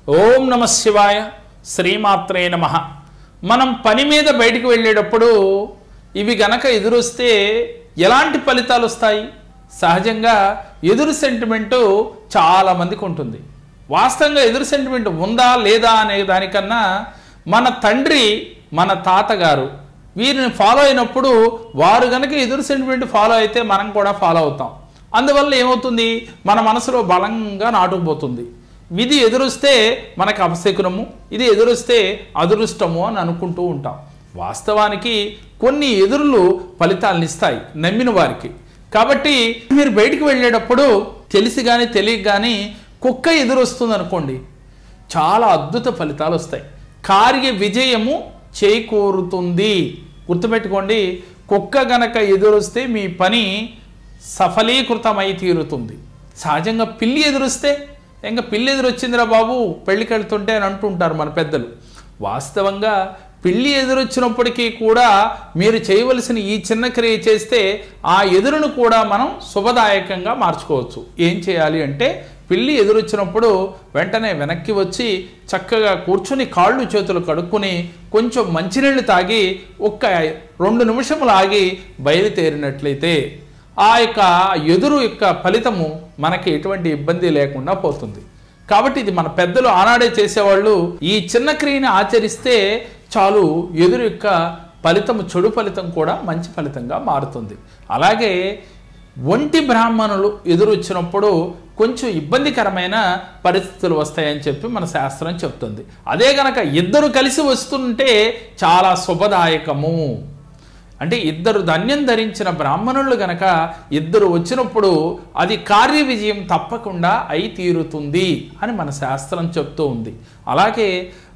ఓం నమ శివాయ శ్రీమాత్రే నమ మనం పని మీద బయటికి వెళ్ళేటప్పుడు ఇవి గనక ఎదురొస్తే ఎలాంటి ఫలితాలు వస్తాయి సహజంగా ఎదురు సెంటిమెంటు చాలా మందికి ఉంటుంది వాస్తవంగా ఎదురు సెంటిమెంట్ ఉందా లేదా అనే దానికన్నా మన తండ్రి మన తాతగారు వీరిని ఫాలో అయినప్పుడు వారు గనక ఎదురు సెంటిమెంట్ ఫాలో అయితే మనం కూడా ఫాలో అవుతాం అందువల్ల ఏమవుతుంది మన మనసులో బలంగా నాటుకుపోతుంది విధి ఎదురొస్తే మనకు అపశకునము ఇది ఎదురొస్తే అదృష్టము అని అనుకుంటూ ఉంటాం వాస్తవానికి కొన్ని ఎదురులు ఫలితాలను ఇస్తాయి నమ్మిన వారికి కాబట్టి మీరు బయటికి వెళ్ళేటప్పుడు తెలిసి కానీ తెలియక కానీ కుక్క ఎదురొస్తుంది అనుకోండి చాలా అద్భుత ఫలితాలు వస్తాయి కార్య విజయము చేకూరుతుంది గుర్తుపెట్టుకోండి కుక్క గనక ఎదురొస్తే మీ పని సఫలీకృతమై తీరుతుంది సహజంగా పిల్లి ఎదురొస్తే ఇంకా పిల్లి ఎదురొచ్చిందిరా బాబు పెళ్ళికి వెళ్తుంటే అని అంటుంటారు మన పెద్దలు వాస్తవంగా పిల్లి ఎదురొచ్చినప్పటికీ కూడా మీరు చేయవలసిన ఈ చిన్న క్రియ చేస్తే ఆ ఎదురును కూడా మనం శుభదాయకంగా మార్చుకోవచ్చు ఏం చేయాలి అంటే పిల్లి ఎదురొచ్చినప్పుడు వెంటనే వెనక్కి వచ్చి చక్కగా కూర్చుని కాళ్ళు చేతులు కడుక్కుని కొంచెం మంచినీళ్ళు తాగి ఒక్క రెండు నిమిషములు ఆగి బయలుదేరినట్లయితే ఆ యొక్క ఎదురు యొక్క ఫలితము మనకి ఎటువంటి ఇబ్బంది లేకుండా పోతుంది కాబట్టి ఇది మన పెద్దలు ఆనాడే చేసేవాళ్ళు ఈ చిన్న క్రియని ఆచరిస్తే చాలు ఎదురు యొక్క ఫలితము చెడు ఫలితం కూడా మంచి ఫలితంగా మారుతుంది అలాగే ఒంటి బ్రాహ్మణులు ఎదురు వచ్చినప్పుడు కొంచెం ఇబ్బందికరమైన పరిస్థితులు వస్తాయని చెప్పి మన శాస్త్రం చెప్తుంది అదే గనక ఇద్దరు కలిసి వస్తుంటే చాలా శుభదాయకము అంటే ఇద్దరు ధన్యం ధరించిన బ్రాహ్మణులు గనక ఇద్దరు వచ్చినప్పుడు అది కార్య విజయం తప్పకుండా అయి తీరుతుంది అని మన శాస్త్రం చెప్తూ ఉంది అలాగే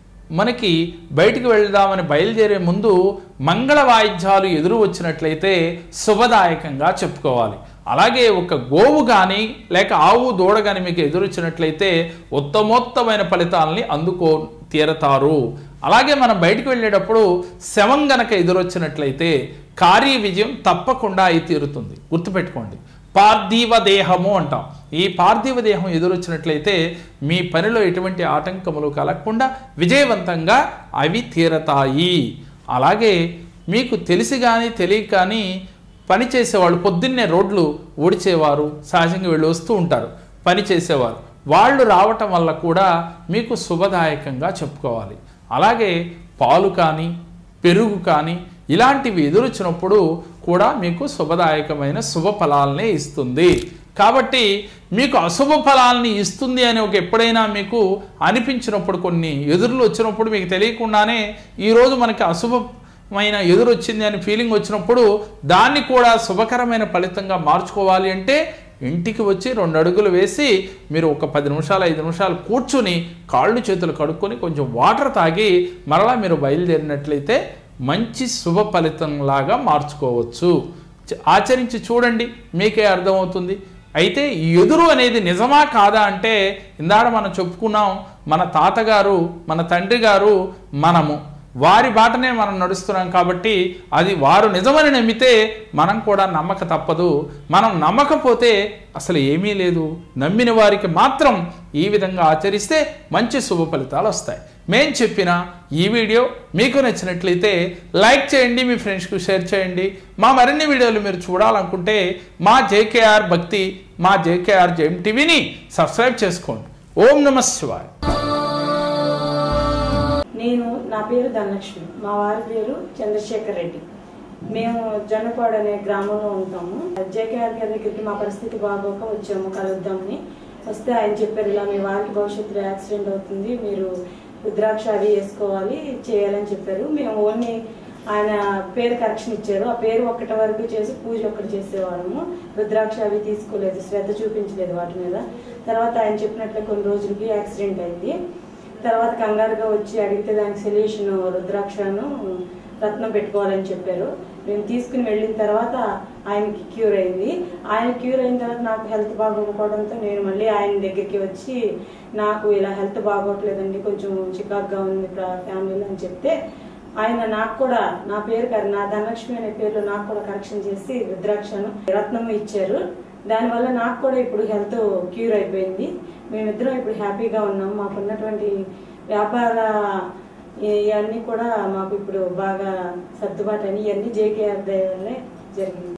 మనకి బయటికి వెళ్దామని బయలుదేరే ముందు మంగళ వాయిద్యాలు ఎదురు వచ్చినట్లయితే శుభదాయకంగా చెప్పుకోవాలి అలాగే ఒక గోవు కానీ లేక ఆవు దూడ కానీ మీకు ఎదురొచ్చినట్లయితే ఉత్తమోత్తమైన ఫలితాలని అందుకో తీరతారు అలాగే మనం బయటికి వెళ్ళేటప్పుడు శవం గనక ఎదురొచ్చినట్లయితే కార్య విజయం తప్పకుండా అయి తీరుతుంది గుర్తుపెట్టుకోండి పార్థివ దేహము అంటాం ఈ పార్థివ దేహం ఎదురొచ్చినట్లయితే మీ పనిలో ఎటువంటి ఆటంకములు కలగకుండా విజయవంతంగా అవి తీరతాయి అలాగే మీకు తెలిసి కానీ తెలియక కానీ పని చేసేవాళ్ళు పొద్దున్నే రోడ్లు ఊడిచేవారు సహజంగా వీళ్ళు వస్తూ ఉంటారు పని చేసేవారు వాళ్ళు రావటం వల్ల కూడా మీకు శుభదాయకంగా చెప్పుకోవాలి అలాగే పాలు కానీ పెరుగు కానీ ఇలాంటివి ఎదురొచ్చినప్పుడు కూడా మీకు శుభదాయకమైన శుభ ఫలాలనే ఇస్తుంది కాబట్టి మీకు అశుభ ఫలాల్ని ఇస్తుంది అని ఒక ఎప్పుడైనా మీకు అనిపించినప్పుడు కొన్ని ఎదురులు వచ్చినప్పుడు మీకు తెలియకుండానే ఈరోజు మనకి అశుభమైన ఎదురు వచ్చింది అని ఫీలింగ్ వచ్చినప్పుడు దాన్ని కూడా శుభకరమైన ఫలితంగా మార్చుకోవాలి అంటే ఇంటికి వచ్చి రెండు అడుగులు వేసి మీరు ఒక పది నిమిషాలు ఐదు నిమిషాలు కూర్చుని కాళ్ళు చేతులు కడుక్కొని కొంచెం వాటర్ తాగి మరలా మీరు బయలుదేరినట్లయితే మంచి శుభ ఫలితంలాగా మార్చుకోవచ్చు చ- ఆచరించి చూడండి మీకే అర్థమవుతుంది అయితే ఈ ఎదురు అనేది నిజమా కాదా అంటే ఇందాక మనం చెప్పుకున్నాం మన తాతగారు మన తండ్రి గారు మనము వారి బాటనే మనం నడుస్తున్నాం కాబట్టి అది వారు నిజమని నమ్మితే మనం కూడా నమ్మక తప్పదు మనం నమ్మకపోతే అసలు ఏమీ లేదు నమ్మిన వారికి మాత్రం ఈ విధంగా ఆచరిస్తే మంచి శుభ ఫలితాలు వస్తాయి మేం చెప్పిన ఈ వీడియో మీకు నచ్చినట్లయితే లైక్ చేయండి మీ ఫ్రెండ్స్కి షేర్ చేయండి మా మరిన్ని వీడియోలు మీరు చూడాలనుకుంటే మా జేకేఆర్ భక్తి మా జేకేఆర్ జెమ్ టీవీని సబ్స్క్రైబ్ చేసుకోండి ఓం నమ శివాయ నేను నా పేరు ధనలక్ష్మి మా వారి పేరు చంద్రశేఖర్ రెడ్డి మేము జొన్నపాడు అనే గ్రామంలో ఉంటాము జేకేఆర్ గారి దగ్గరికి మా పరిస్థితి బాగోక వచ్చాము కలుద్దామని వస్తే ఆయన చెప్పారు ఇలా మీ వారికి భవిష్యత్తులో యాక్సిడెంట్ అవుతుంది మీరు రుద్రాక్ష అవి వేసుకోవాలి చేయాలని చెప్పారు మేము ఓన్లీ ఆయన పేరు కరెక్షన్ ఇచ్చారు ఆ పేరు ఒక్కటి వరకు చేసి పూజ ఒక్కటి చేసేవాళ్ళము రుద్రాక్ష అవి తీసుకోలేదు శ్రద్ధ చూపించలేదు వాటి మీద తర్వాత ఆయన చెప్పినట్లు కొన్ని రోజులకి యాక్సిడెంట్ అయింది తర్వాత కంగారుగా వచ్చి అడిగితే దానికి సొల్యూషన్ రుద్రాక్షను రత్నం పెట్టుకోవాలని చెప్పారు మేము తీసుకుని వెళ్ళిన తర్వాత ఆయనకి క్యూర్ అయింది ఆయన క్యూర్ అయిన తర్వాత నాకు హెల్త్ బాగోకపోవడంతో నేను మళ్ళీ ఆయన దగ్గరికి వచ్చి నాకు ఇలా హెల్త్ బాగోట్లేదండి కొంచెం చికాగ్గా ఉంది ఫ్యామిలీలో అని చెప్తే ఆయన నాకు కూడా నా పేరు కర- నా ధనలక్ష్మి అనే పేరులో నాకు కూడా కరెక్షన్ చేసి రుద్రాక్షను రత్నము ఇచ్చారు దానివల్ల నాకు కూడా ఇప్పుడు హెల్త్ క్యూర్ అయిపోయింది మేమిద్దరం ఇప్పుడు హ్యాపీగా ఉన్నాం మాకున్నటువంటి వ్యాపార ఇవన్నీ కూడా మాకు ఇప్పుడు బాగా సర్దుబాటు అని ఇవన్నీ జేకేఆర్ దయ వల్లే జరిగింది